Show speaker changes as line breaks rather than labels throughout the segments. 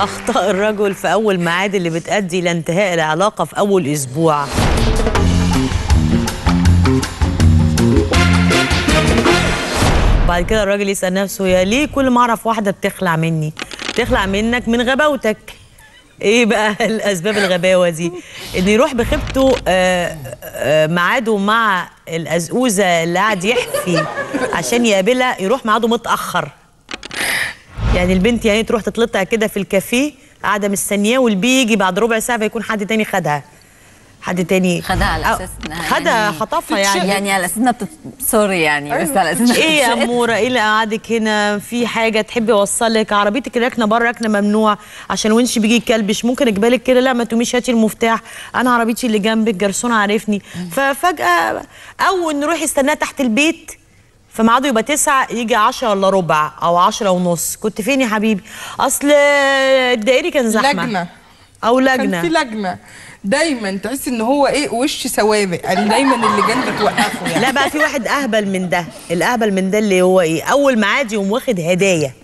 أخطاء الرجل في أول ميعاد اللي بتؤدي إلى انتهاء العلاقة في أول أسبوع بعد كده الراجل يسأل نفسه يا ليه كل ما أعرف واحدة بتخلع مني بتخلع منك من غباوتك ايه بقى الاسباب الغباوه دي ان يروح بخيبته آه، آه، ميعاده مع الازقوزه اللي قاعد يحفي عشان يقابلها يروح ميعاده متاخر يعني البنت يعني تروح تتلطع كده في الكافيه قاعده مستنياه والبي يجي بعد ربع ساعه فيكون حد تاني خدها حد تاني
خدها على
أو-
اساس انها
خدها
يعني
خطفها يعني
يعني على اساس انها بتت... سوري يعني بس على اساس انها
ايه يا
بتتشقط.
اموره ايه اللي قعدك هنا في حاجه تحبي اوصلك عربيتك راكنه بره راكنه ممنوع عشان ونش بيجي يكلبش ممكن اجبالك كده لا ما تقوميش هاتي المفتاح انا عربيتي اللي جنبك جرسون عارفني ففجاه او نروح يستناها تحت البيت فميعاده يبقى تسعة يجي عشرة الا ربع او عشرة ونص كنت فين يا حبيبي اصل الدائري كان زحمه
لجنه
او
كان في
لجنه
لجنه دايما تحس ان هو ايه وش سوابق يعني دايما اللي جنبك توقفه يعني
لا بقى في واحد اهبل من ده الاهبل من ده اللي هو ايه اول ميعاد يقوم واخد هدايا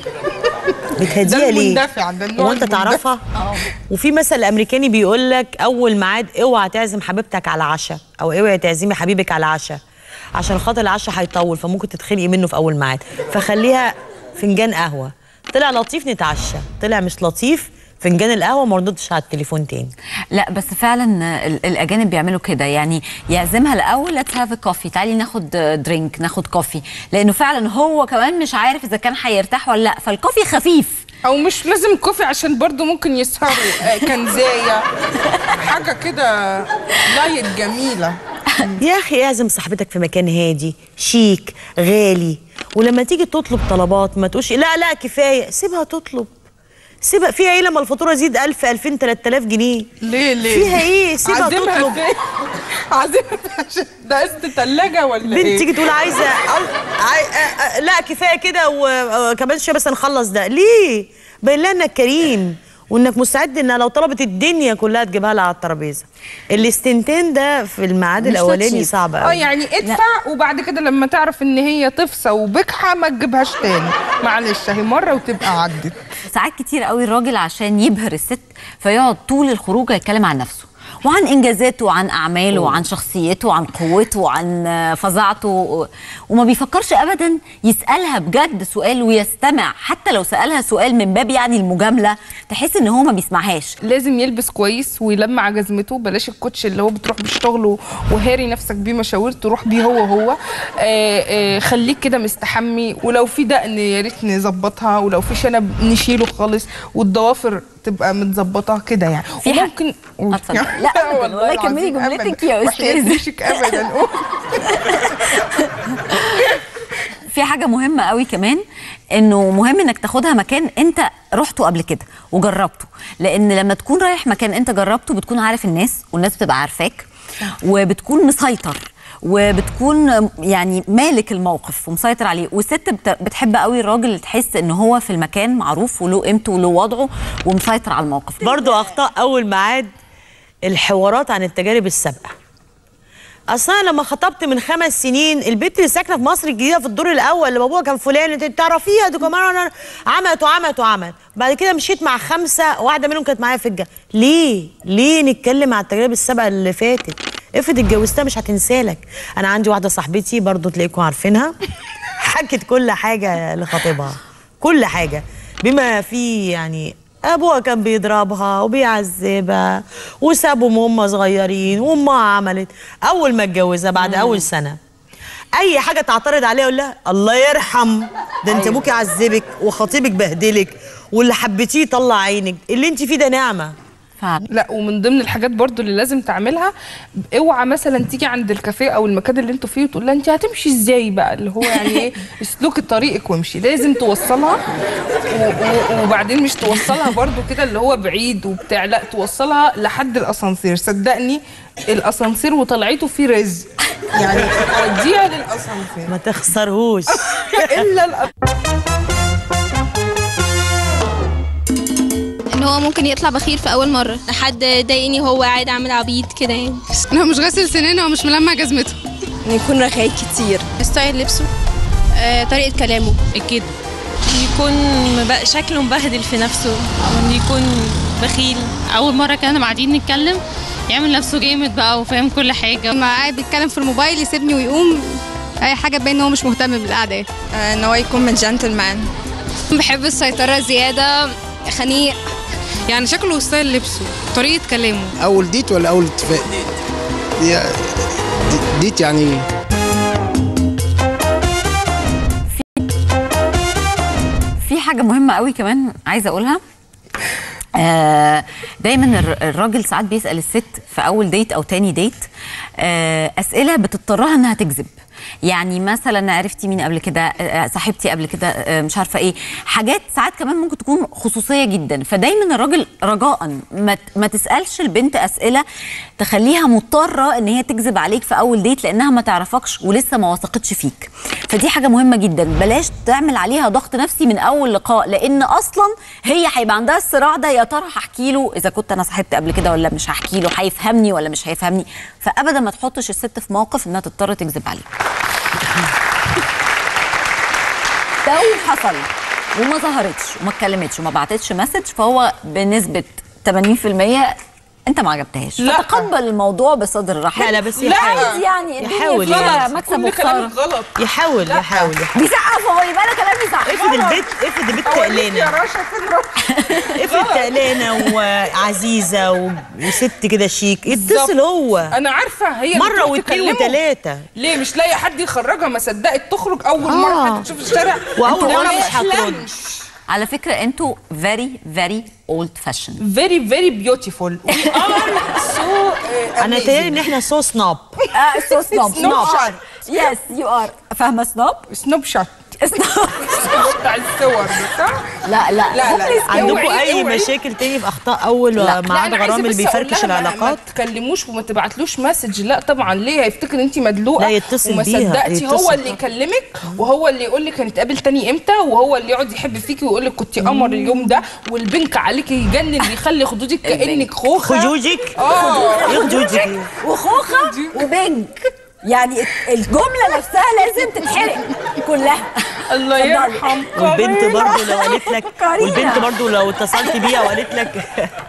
بتهديها
ده
ليه
المندفع، ده النوع
هو انت
المندفع.
تعرفها وفي مثل امريكاني بيقول لك اول ميعاد اوعى تعزم حبيبتك على عشاء او اوعي تعزمي حبيبك على عشاء عشان خاطر العشاء هيطول فممكن تتخنقي منه في اول ميعاد فخليها فنجان قهوه طلع لطيف نتعشى طلع مش لطيف فنجان القهوه ما ردتش على التليفون تاني
لا بس فعلا ال- الاجانب بيعملوا كده يعني يعزمها الاول ليتس هاف كوفي تعالي ناخد درينك ناخد كوفي لانه فعلا هو كمان مش عارف اذا كان هيرتاح ولا لا فالكوفي خفيف
او مش لازم كوفي عشان برضو ممكن يسهروا آه، كنزايه حاجه كده لايت جميله
يا اخي اعزم صاحبتك في مكان هادي شيك غالي ولما تيجي تطلب طلبات ما تقولش لا لا كفايه سيبها تطلب سيبها فيها ايه لما الفاتوره تزيد 1000 2000 3000 جنيه
ليه ليه
فيها ايه سيبها
عازمها
تطلب
فين عازمها عشان ده قسط ثلاجه ولا
بنت
ايه
تيجي تقول عايزه أو عاي... آ- آ- لا كفايه كده وكمان شويه بس نخلص ده ليه باين لها انك كريم وانك مستعد انها لو طلبت الدنيا كلها تجيبها لها على الترابيزه الاستنتين ده في الميعاد
مش
الاولاني
تشيب.
صعب
اه
قوي
يعني ادفع وبعد كده لما تعرف ان هي تفصى وبكحه ما تجيبهاش تاني معلش اهي مره وتبقى عدت
ساعات كتير قوي الراجل عشان يبهر الست فيقعد طول الخروج يتكلم عن نفسه وعن انجازاته وعن اعماله وعن شخصيته وعن قوته وعن آه، فظاعته و- وما بيفكرش ابدا يسالها بجد سؤال ويستمع حتى لو سالها سؤال من باب يعني المجامله تحس ان هو ما بيسمعهاش
لازم يلبس كويس ويلمع جزمته بلاش الكوتش اللي هو بتروح بالشغل و- وهاري نفسك بيه مشاوير تروح بيه هو هو آه آه خليك كده مستحمي ولو في دقن يا ريت نظبطها ولو في شنب نشيله خالص والضوافر تبقى متظبطه كده يعني
في حاجة-
وممكن
اتفضل. لا أبداً، والله كملي
العظيم
جملتك
أبداً.
يا
وحياة
أستاذة.
وشك ابدا قول.
في حاجه مهمه قوي كمان انه مهم انك تاخدها مكان انت رحته قبل كده وجربته لان لما تكون رايح مكان انت جربته بتكون عارف الناس والناس بتبقى عارفاك وبتكون مسيطر وبتكون يعني مالك الموقف ومسيطر عليه والست بت- بتحب قوي الراجل اللي تحس ان هو في المكان معروف وله قيمته وله وضعه ومسيطر على الموقف
برضو اخطاء اول ميعاد الحوارات عن التجارب السابقه اصلا لما خطبت من خمس سنين البنت اللي ساكنه في مصر الجديده في الدور الاول اللي بابوها كان فلان انت تعرفيها دي كمان عملت وعملت وعملت بعد كده مشيت مع خمسه واحده منهم كانت معايا في الجامعه ليه ليه نتكلم على التجارب السابقه اللي فاتت افرض اتجوزتها مش هتنسالك انا عندي واحده صاحبتي برضو تلاقيكم عارفينها حكت كل حاجه لخطيبها كل حاجه بما فيه يعني ابوها كان بيضربها وبيعذبها وسابهم وهم صغيرين وامها عملت اول ما اتجوزها بعد اول سنه اي حاجه تعترض عليها يقول لها الله يرحم ده انت ابوك عذبك وخطيبك بهدلك واللي حبيتيه طلع عينك اللي انت فيه ده نعمه
فعلا
لا ومن ضمن الحاجات برضو اللي لازم تعملها اوعى مثلا تيجي عند الكافيه او المكان اللي انتوا فيه وتقول لها انت هتمشي ازاي بقى اللي هو يعني ايه اسلكي طريقك وامشي لازم توصلها و- و- وبعدين مش توصلها برضو كده اللي هو بعيد وبتاع لا توصلها لحد الاسانسير صدقني الاسانسير وطلعته فيه رزق يعني وديها للاسانسير
ما تخسرهوش
الا الأ-
ان هو ممكن يطلع بخير في اول مره حد ضايقني هو قاعد عامل عبيط كده يعني
ان هو مش غاسل سنانه ومش ملمع جزمته
ان يكون رغاي كتير ستايل لبسه آه، طريقه كلامه
اكيد
يكون مب- شكله مبهدل في نفسه او انه يكون بخيل
اول مره كنا قاعدين نتكلم يعمل نفسه جامد بقى وفاهم كل حاجه
لما قاعد بيتكلم في الموبايل يسيبني ويقوم اي حاجه تبين ان هو مش مهتم بالقعده يعني.
ان هو يكون من جنتلمان
بحب السيطره زياده خنيق يعني شكله وستايل لبسه طريقه كلامه
اول ديت ولا اول اتفاق دي ديت يعني ايه
في حاجه مهمه قوي كمان عايزه اقولها آه دايما الر- الراجل ساعات بيسال الست في اول ديت او تاني ديت آه اسئله بتضطرها انها تكذب يعني مثلا عرفتي مين قبل كده آه، صاحبتي قبل كده آه، مش عارفه ايه حاجات ساعات كمان ممكن تكون خصوصيه جدا فدايما الراجل رجاء ما, ت- ما تسالش البنت اسئله تخليها مضطره ان هي تكذب عليك في اول ديت لانها ما تعرفكش ولسه ما وثقتش فيك فدي حاجه مهمه جدا بلاش تعمل عليها ضغط نفسي من اول لقاء لان اصلا هي هيبقى عندها الصراع ده يا ترى هحكي له اذا كنت انا صاحبت قبل كده ولا مش هحكي له هيفهمني ولا مش هيفهمني فابدا ما تحطش الست في موقف انها تضطر تكذب عليك لو حصل وما ظهرتش وما اتكلمتش وما بعتتش مسج فهو بنسبه 80% انت ما عجبتهاش
لا.
فتقبل الموضوع بصدر رحب
لا، لا، بس
لا
يحاول.
عادي يعني الدنيا
يحاول
فيها
يعني.
مكسب
كل
وخساره
كلامك غلط
يحاول يحاول يحاول
بيسقف هو يبقى انا كلام بيسقف
افرض البيت افرض البيت
يا
تقلانه
رشا فين رشا
افرض تقلانه وعزيزه و- وست كده شيك يتصل
بالظبط.
هو
انا عارفه هي
مره
بتروح
واثنين
تكلمه.
وثلاثه
ليه مش لاقي حد يخرجها ما صدقت تخرج اول
آه.
مره حد تشوف الشارع
وأول
إنما
مرة
ما
مش هترد.
يحلمش.
على فكره انتوا فيري فيري اولد فاشن
very very beautiful we are so uh,
انا
amazing.
تهيألي ان احنا سو سناب
اه سو سنوب
سنوب شوت.
يس يو ار فاهمه سنوب
سنوب شوت
سنوب
بتاع الصور ده صح؟
لا لا
لا، لا، لا.
عندكم
اوعي-
اي
اوعي.
مشاكل تاني في اخطاء اول
لا.
ميعاد
لا، أنا عايزة
غرام اللي
بس أقول
بيفركش
لها ما-
العلاقات
ما تكلموش وما تبعتلوش مسج لا طبعا ليه هيفتكر انت مدلوقه
لا، يتصل
وما
بيها،
صدقتي هو
يتصل.
اللي يكلمك وهو اللي يقول لك هنتقابل تاني امتى وهو اللي يقعد يحب فيكي ويقول لك كنت قمر اليوم ده والبنك عليكي يجنن بيخلي خدودك كانك خوخه
خجوجك
اه
ايه خجوجك
وخوخه وبنك يعني الجمله نفسها لازم تتحرق كلها
الله
اتفضلي.
يرحم
والبنت
قرينة.
برضو لو قالت لك
كارينا.
والبنت برضو لو اتصلت بيها وقالت لك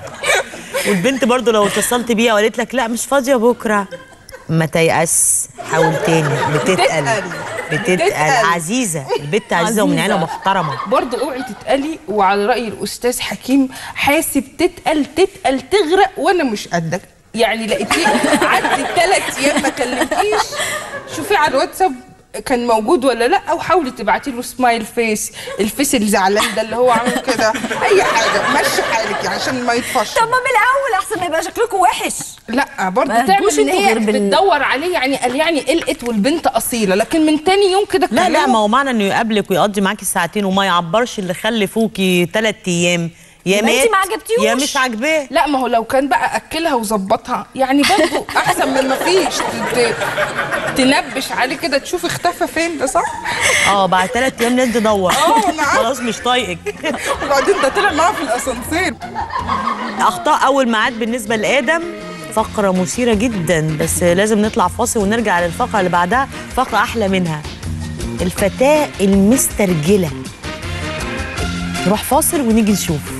والبنت برضو لو اتصلت بيها وقالت لك لا مش فاضيه بكره ما تيأس حاول تاني بتتقل
بتتقل.
بتتقل
بتتقل.
عزيزه البت عزيزه ومن عيله محترمه
برضه اوعي تتقلي وعلى راي الاستاذ حكيم حاسب تتقل تتقل تغرق وانا مش قدك يعني لقيتيه عدي ثلاث ايام ما كلمتيش شوفي على الواتساب كان موجود ولا لا وحاولي تبعتي له سمايل فيس الفيس اللي زعلان ده اللي هو عامل كده اي حاجه مشي حالك يعني عشان ما يطفش
طب ما من الاول احسن ما يبقى شكلكم وحش
لا برضه
ما
تعمل
تجوش
ان
انتوا
هي
غير بال-
بتدور عليه يعني قال يعني قلقت والبنت اصيله لكن من تاني يوم كده
لا لا
تكلمه.
ما هو معنى انه يقابلك ويقضي معاكي ساعتين وما يعبرش اللي خلفوكي ثلاث ايام يا
يبقى
مات
انتي ما عجبتيهوش.
يا مش عاجباه
لا ما هو لو كان بقى اكلها وظبطها يعني برضه احسن من ما فيش ت- ت- تنبش عليه كده تشوف اختفى فين ده صح
اه بعد ثلاث ايام ننزل ندور
اه، أنا عارفة.
خلاص مش طايقك
وبعدين ده طلع معاه في الاسانسير
اخطاء اول ميعاد بالنسبه لادم فقره مثيره جدا بس لازم نطلع فاصل ونرجع للفقره اللي بعدها فقره احلى منها الفتاه المسترجله نروح فاصل ونيجي نشوف